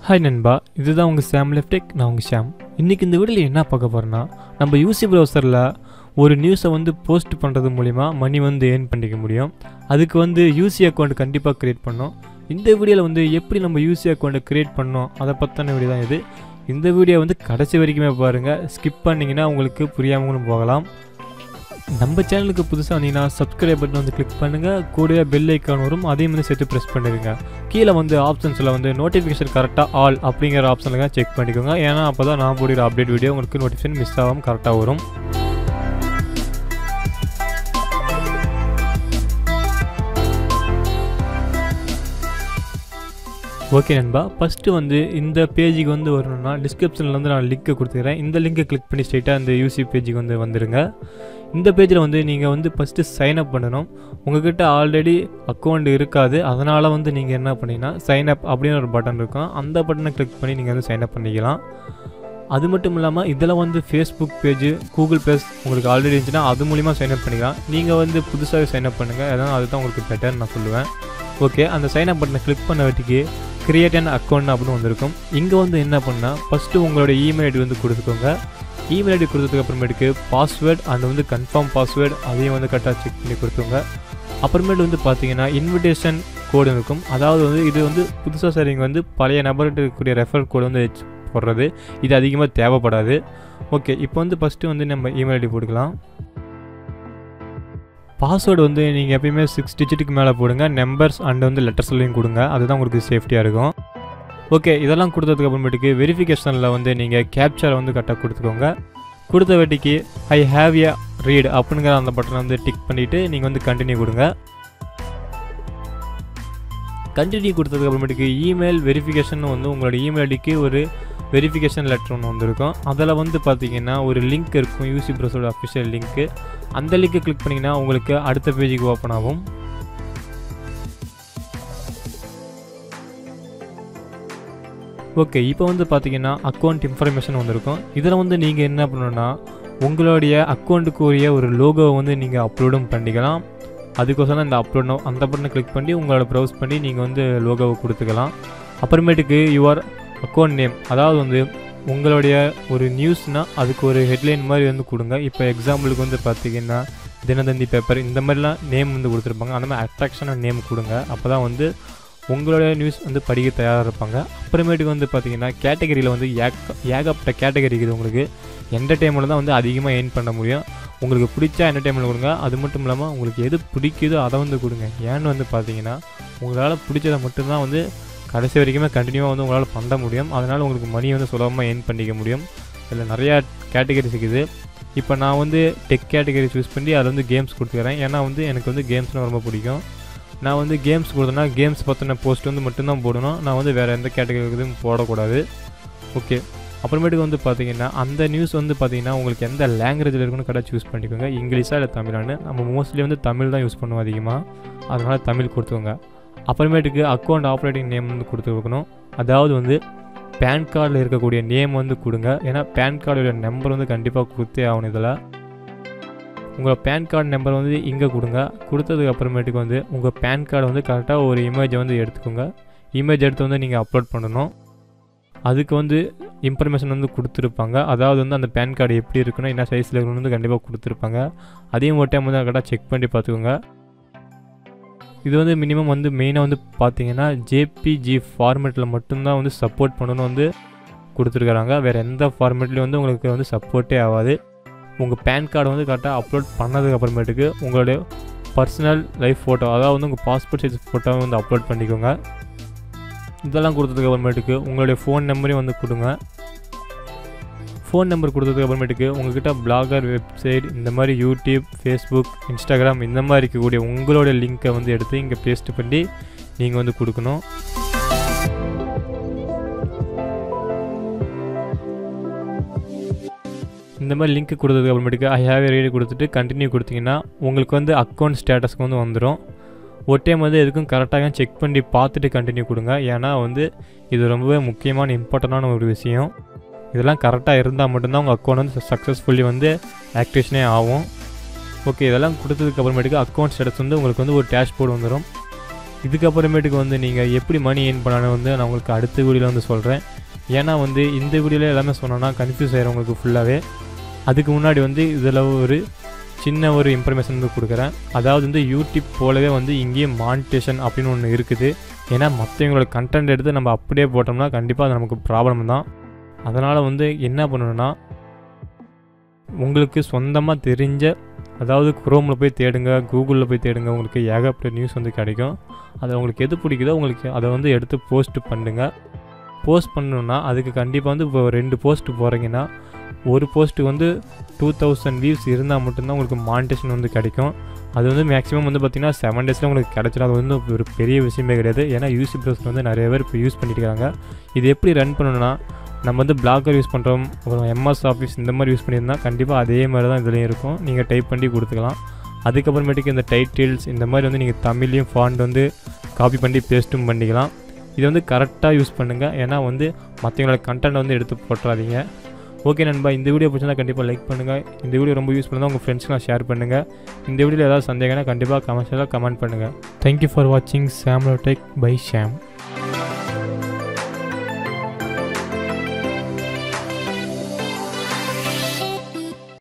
hi நண்பா இதுதான் உங்கள் சாம் லெஃப்டெக் நான் உங்கள் ஷாம் இன்றைக்கி இந்த வீடியோவில் என்ன பார்க்க போகிறேன்னா நம்ம யூசி ப்ரௌசரில் ஒரு நியூஸை வந்து போஸ்ட் பண்ணுறது மூலிமா மணி வந்து ஏர்ன் பண்ணிக்க முடியும் அதுக்கு வந்து யூசி அக்கௌண்ட் கண்டிப்பாக க்ரியேட் பண்ணோம் இந்த வீடியோவில் வந்து எப்படி நம்ம யூசி அக்கௌண்ட்டை க்ரியேட் பண்ணோம் அதை பற்றின வீடியோ தான் இது இந்த வீடியோ வந்து கடைசி வரைக்குமே பாருங்கள் ஸ்கிப் பண்ணிங்கன்னா உங்களுக்கு புரியாமலும் போகலாம் நம்ம சேனலுக்கு புதுசாக வந்தீங்கன்னா சப்ஸ்கிரைப் பட்டன் வந்து கிளிக் பண்ணுங்கள் கூடவே பெல் ஐக்கான் வரும் அதையும் வந்து சேர்த்து ப்ரெஸ் பண்ணிடுங்க கீழே வந்து ஆப்ஷன்ஸில் வந்து நோட்டிஃபிகேஷன் கரெக்டாக ஆல் அப்படிங்கிற ஆப்ஷனில் செக் பண்ணிக்கோங்க ஏன்னா அப்போ தான் நான் போடுற அப்டேட் வீடியோ உங்களுக்கு நோட்டிஃபிகேஷன் மிஸ் ஆகாமல் கரெக்டாக வரும் ஓகே நண்பா ஃபஸ்ட்டு வந்து இந்த பேஜுக்கு வந்து வரணும்னா டிஸ்கிரிப்ஷனில் வந்து நான் லிங்க்கை கொடுத்துக்கிறேன் இந்த லிங்கை கிளிக் பண்ணி ஸ்ட்ரைட்டாக இந்த யூசி பேஜுக்கு வந்து வந்துடுங்க இந்த பேஜில் வந்து நீங்கள் வந்து ஃபஸ்ட்டு சைன் அப் பண்ணணும் உங்ககிட்ட ஆல்ரெடி அக்கௌண்ட் இருக்காது அதனால் வந்து நீங்கள் என்ன பண்ணீங்கன்னா சைன் அப் அப்படின்னு ஒரு பட்டன் இருக்கும் அந்த பட்டனை கிளிக் பண்ணி நீங்கள் வந்து சைன் அப் பண்ணிக்கலாம் அது மட்டும் இல்லாமல் இதில் வந்து ஃபேஸ்புக் பேஜ் கூகுள் ப்ளஸ் உங்களுக்கு ஆல்ரெடி இருந்துச்சுன்னா அது மூலிமா சைன் அப் பண்ணிக்கலாம் நீங்கள் வந்து புதுசாகவே சைன் அப் பண்ணுங்கள் அதான் அதுதான் உங்களுக்கு பெட்டர்னு நான் சொல்லுவேன் ஓகே அந்த சைன் அப் பட்டனை கிளிக் பண்ண வட்டிக்கு கிரியேட் அண்ட் அக்கௌண்ட் அப்படின்னு வந்திருக்கும் இங்கே வந்து என்ன பண்ணால் ஃபஸ்ட்டு உங்களோட இமெயில் ஐடி வந்து கொடுத்துக்கோங்க இமெயில் ஐடி கொடுத்ததுக்கு அப்புறமேட்டுக்கு பாஸ்வேர்ட் அண்ட் வந்து கன்ஃபார்ம் பாஸ்வேர்டு அதையும் வந்து கரெக்டாக செக் பண்ணி கொடுத்துங்க அப்புறமேட்டு வந்து பார்த்தீங்கன்னா இன்விடேஷன் கோடு இருக்கும் அதாவது வந்து இது வந்து புதுசாக சரிங்க வந்து பழைய நபர்கிட்ட இருக்கக்கூடிய ரெஃபர் கோடு வந்து வச்சு போடுறது இது அதிகமாக தேவைப்படாது ஓகே இப்போ வந்து ஃபஸ்ட்டு வந்து நம்ம இமெயில் ஐடி போட்டுக்கலாம் பாஸ்வேர்டு வந்து நீங்கள் எப்பயுமே சிக்ஸ் டிஜிட்டுக்கு மேலே போடுங்க நம்பர்ஸ் அண்ட் வந்து லெட்டர்ஸ்லையும் கொடுங்க அதுதான் உங்களுக்கு சேஃப்டியாக இருக்கும் ஓகே இதெல்லாம் கொடுத்ததுக்கு அப்புறமேட்டுக்கு வெரிஃபிகேஷனில் வந்து நீங்கள் கேப்சரை வந்து கரெக்டாக கொடுத்துக்கோங்க கொடுத்த வட்டிக்கு ஐ ஹேவ் எ ரீட் அப்படிங்கிற அந்த பட்டனை வந்து டிக் பண்ணிவிட்டு நீங்கள் வந்து கண்டினியூ கொடுங்க கண்டினியூ கொடுத்ததுக்கு அப்புறமேட்டுக்கு இமெயில் வெரிஃபிகேஷன் வந்து உங்களோட இமெயில் ஐடிக்கு ஒரு வெரிஃபிகேஷன் லெட்டர் ஒன்று வந்திருக்கும் அதில் வந்து பார்த்தீங்கன்னா ஒரு லிங்க் இருக்கும் யூசி ப்ரௌசரோட அஃபிஷியல் லிங்க்கு அந்த லிங்க்கை கிளிக் பண்ணிங்கன்னா உங்களுக்கு அடுத்த பேஜுக்கு ஓப்பன் ஆகும் ஓகே இப்போ வந்து பார்த்தீங்கன்னா அக்கௌண்ட் இன்ஃபர்மேஷன் வந்திருக்கும் இதில் வந்து நீங்கள் என்ன பண்ணணும்னா உங்களுடைய அக்கௌண்ட்டுக்குரிய ஒரு லோகோவை வந்து நீங்கள் அப்லோடும் பண்ணிக்கலாம் அதுக்கோசரம் இந்த அப்லோட் அந்த பட்டனை கிளிக் பண்ணி உங்களோட ப்ரௌஸ் பண்ணி நீங்கள் வந்து லோகோவை கொடுத்துக்கலாம் அப்புறமேட்டுக்கு யுவர் அக்கௌண்ட் நேம் அதாவது வந்து உங்களுடைய ஒரு நியூஸ்னால் அதுக்கு ஒரு ஹெட்லைன் மாதிரி வந்து கொடுங்க இப்போ எக்ஸாம்பிளுக்கு வந்து பார்த்தீங்கன்னா தினதந்தி பேப்பர் இந்த மாதிரிலாம் நேம் வந்து கொடுத்துருப்பாங்க அந்த மாதிரி அட்ராக்ஷனாக நேம் கொடுங்க அப்போ தான் வந்து உங்களுடைய நியூஸ் வந்து படிக்க தயாராக இருப்பாங்க அப்புறமேட்டுக்கு வந்து பார்த்தீங்கன்னா கேட்டகரியில் வந்து ஏக ஏகப்பட்ட கேட்டகரி இருக்குது உங்களுக்கு என்டர்டைன்மெண்ட் தான் வந்து அதிகமாக எயின் பண்ண முடியும் உங்களுக்கு பிடிச்சா என்டர்டைன்மெண்ட் கொடுங்க அது மட்டும் இல்லாமல் உங்களுக்கு எது பிடிக்குதோ அதை வந்து கொடுங்க ஏன்னு வந்து பார்த்தீங்கன்னா உங்களால் பிடிச்சதை மட்டும்தான் வந்து கடைசி வரைக்குமே கண்டினியூவாக வந்து உங்களால் பண்ண முடியும் அதனால் உங்களுக்கு மணி வந்து சுலபமாக ஏர்ன் பண்ணிக்க முடியும் இதில் நிறையா கேட்டகரிஸ் இருக்குது இப்போ நான் வந்து டெக் கேட்டகரி சூஸ் பண்ணி அதில் வந்து கேம்ஸ் கொடுத்துக்கிறேன் ஏன்னா வந்து எனக்கு வந்து கேம்ஸ்னால் ரொம்ப பிடிக்கும் நான் வந்து கேம்ஸ் கொடுத்தேன்னா கேம்ஸ் பற்றின போஸ்ட் வந்து மட்டும்தான் போடணும் நான் வந்து வேறு எந்த கேட்டகரி போடக்கூடாது ஓகே அப்புறமேட்டுக்கு வந்து பார்த்தீங்கன்னா அந்த நியூஸ் வந்து பார்த்தீங்கன்னா உங்களுக்கு எந்த லாங்குவேஜில் இருக்குன்னு கரெக்டாக சூஸ் பண்ணிக்கோங்க இங்கிலீஷாக இல்லை தமிழான்னு நம்ம மோஸ்ட்லி வந்து தமிழ் தான் யூஸ் பண்ணுவோம் அதிகமாக அதனால் தமிழ் கொடுத்துக்கோங்க அப்புறமேட்டுக்கு அக்கௌண்ட் ஆப்ரேட்டிங் நேம் வந்து கொடுத்துருக்கணும் அதாவது வந்து பேன் கார்டில் இருக்கக்கூடிய நேம் வந்து கொடுங்க ஏன்னா பேன் கார்டோட நம்பர் வந்து கண்டிப்பாக கொடுத்தே ஆகணும் இதில் உங்கள் பேன் கார்டு நம்பர் வந்து இங்கே கொடுங்க கொடுத்ததுக்கு அப்புறமேட்டுக்கு வந்து உங்கள் பேன் கார்டை வந்து கரெக்டாக ஒரு இமேஜை வந்து எடுத்துக்கோங்க இமேஜ் எடுத்து வந்து நீங்கள் அப்லோட் பண்ணணும் அதுக்கு வந்து இன்ஃபர்மேஷன் வந்து கொடுத்துருப்பாங்க அதாவது வந்து அந்த பேன் கார்டு எப்படி இருக்குன்னா என்ன சைஸில் இருக்கணும்னு வந்து கண்டிப்பாக கொடுத்துருப்பாங்க அதையும் ஒரு டைம் வந்து கரெக்டாக செக் பண்ணி பார்த்துக்கோங்க இது வந்து மினிமம் வந்து மெயினாக வந்து பார்த்தீங்கன்னா ஜேபிஜி ஃபார்மேட்டில் மட்டும்தான் வந்து சப்போர்ட் பண்ணணும்னு வந்து கொடுத்துருக்குறாங்க வேறு எந்த ஃபார்மேட்லேயும் வந்து உங்களுக்கு வந்து சப்போர்ட்டே ஆகாது உங்கள் பேன் கார்டு வந்து கரெக்டாக அப்லோட் பண்ணதுக்கு அப்புறமேட்டுக்கு உங்களுடைய பர்சனல் லைஃப் ஃபோட்டோ அதாவது வந்து உங்கள் பாஸ்போர்ட் சைஸ் ஃபோட்டோவை வந்து அப்லோட் பண்ணிக்கோங்க இதெல்லாம் கொடுத்ததுக்கு அப்புறமேட்டுக்கு உங்களுடைய ஃபோன் நம்பரையும் வந்து கொடுங்க ஃபோன் நம்பர் கொடுத்ததுக்கு அப்புறமேட்டுக்கு உங்கள்கிட்ட பிளாகர் வெப்சைட் இந்த மாதிரி யூடியூப் ஃபேஸ்புக் இன்ஸ்டாகிராம் இந்த மாதிரி இருக்கக்கூடிய உங்களோட லிங்க்கை வந்து எடுத்து இங்கே பேஸ்ட் பண்ணி நீங்கள் வந்து கொடுக்கணும் இந்த மாதிரி லிங்க் கொடுத்ததுக்கு அப்புறமேட்டுக்கு ஐ ஹேவ் ரீடு கொடுத்துட்டு கண்டினியூ கொடுத்தீங்கன்னா உங்களுக்கு வந்து அக்கௌண்ட் ஸ்டேட்டஸ்க்கு வந்து வந்துடும் ஒரு டைம் வந்து எதுக்கும் கரெக்டாக செக் பண்ணி பார்த்துட்டு கண்டினியூ கொடுங்க ஏன்னா வந்து இது ரொம்பவே முக்கியமான இம்பார்ட்டண்டான ஒரு விஷயம் இதெல்லாம் கரெக்டாக இருந்தால் மட்டும்தான் உங்கள் அக்கௌண்ட் வந்து சக்ஸஸ்ஃபுல்லி வந்து ஆக்டிவேஷனே ஆகும் ஓகே இதெல்லாம் கொடுத்ததுக்கு அப்புறமேட்டுக்கு அக்கௌண்ட் ஸ்டேட்டஸ் வந்து உங்களுக்கு வந்து ஒரு டேஷ்போர்டு வந்துடும் இதுக்கப்புறமேட்டுக்கு வந்து நீங்கள் எப்படி மணி ஏர்ன் பண்ணாலும் வந்து நான் உங்களுக்கு அடுத்த வீடியோவில் வந்து சொல்கிறேன் ஏன்னா வந்து இந்த வீடியோவில் எல்லாமே சொன்னோன்னா கன்ஃபியூஸ் ஆகிறவங்களுக்கு ஃபுல்லாகவே அதுக்கு முன்னாடி வந்து இதில் ஒரு சின்ன ஒரு இன்ஃபர்மேஷன் வந்து கொடுக்குறேன் அதாவது வந்து யூடியூப் போலவே வந்து இங்கேயும் மானிட்டேஷன் அப்படின்னு ஒன்று இருக்குது ஏன்னா மற்றவங்களோட கண்டென்ட் எடுத்து நம்ம அப்படியே போட்டோம்னா கண்டிப்பாக அது நமக்கு ப்ராப்ளம் தான் அதனால் வந்து என்ன பண்ணணும்னா உங்களுக்கு சொந்தமாக தெரிஞ்ச அதாவது குரோமில் போய் தேடுங்க கூகுளில் போய் தேடுங்க உங்களுக்கு ஏகப்பட்ட நியூஸ் வந்து கிடைக்கும் அது உங்களுக்கு எது பிடிக்குதோ உங்களுக்கு அதை வந்து எடுத்து போஸ்ட் பண்ணுங்க போஸ்ட் பண்ணணுன்னா அதுக்கு கண்டிப்பாக வந்து இப்போ ரெண்டு போஸ்ட் போகிறீங்கன்னா ஒரு போஸ்ட்டு வந்து டூ தௌசண்ட் வியூஸ் இருந்தால் மட்டும்தான் உங்களுக்கு மானிட்டேஷன் வந்து கிடைக்கும் அது வந்து மேக்ஸிமம் வந்து பார்த்திங்கன்னா செவன் டேஸில் உங்களுக்கு கிடச்சிடும் அது வந்து ஒரு பெரிய விஷயமே கிடையாது ஏன்னா யூசி ப்ரௌசர் வந்து நிறைய பேர் இப்போ யூஸ் பண்ணிட்டு இருக்காங்க இது எப்படி ரன் பண்ணணும்னா நம்ம வந்து பிளாக்கர் யூஸ் பண்ணுறோம் அப்புறம் எம்எஸ் ஆஃபீஸ் இந்த மாதிரி யூஸ் பண்ணியிருந்தால் கண்டிப்பாக அதே மாதிரி தான் இதுலேயும் இருக்கும் நீங்கள் டைப் பண்ணி கொடுத்துக்கலாம் அதுக்கப்புறமேட்டுக்கு இந்த டைட்டில்ஸ் இந்த மாதிரி வந்து நீங்கள் தமிழ்லையும் ஃபாண்ட் வந்து காப்பி பண்ணி பேஸ்ட்டும் பண்ணிக்கலாம் இது வந்து கரெக்டாக யூஸ் பண்ணுங்கள் ஏன்னா வந்து மற்றவங்களோட கண்டென்ட் வந்து எடுத்து போட்டுறாதீங்க ஓகே நண்பா இந்த வீடியோ பிடிச்சிருந்தா கண்டிப்பாக லைக் பண்ணுங்கள் இந்த வீடியோ ரொம்ப யூஸ் பண்ணால் உங்கள் ஃப்ரெண்ட்ஸ்லாம் ஷேர் பண்ணுங்கள் இந்த வீடியோவில் ஏதாவது சந்தேகம்னா கண்டிப்பாக கமெண்ட்ஸில் கமெண்ட் பண்ணுங்கள் தேங்க்யூ ஃபார் வாட்சிங் சாம்லோ டெக் பை ஷாம்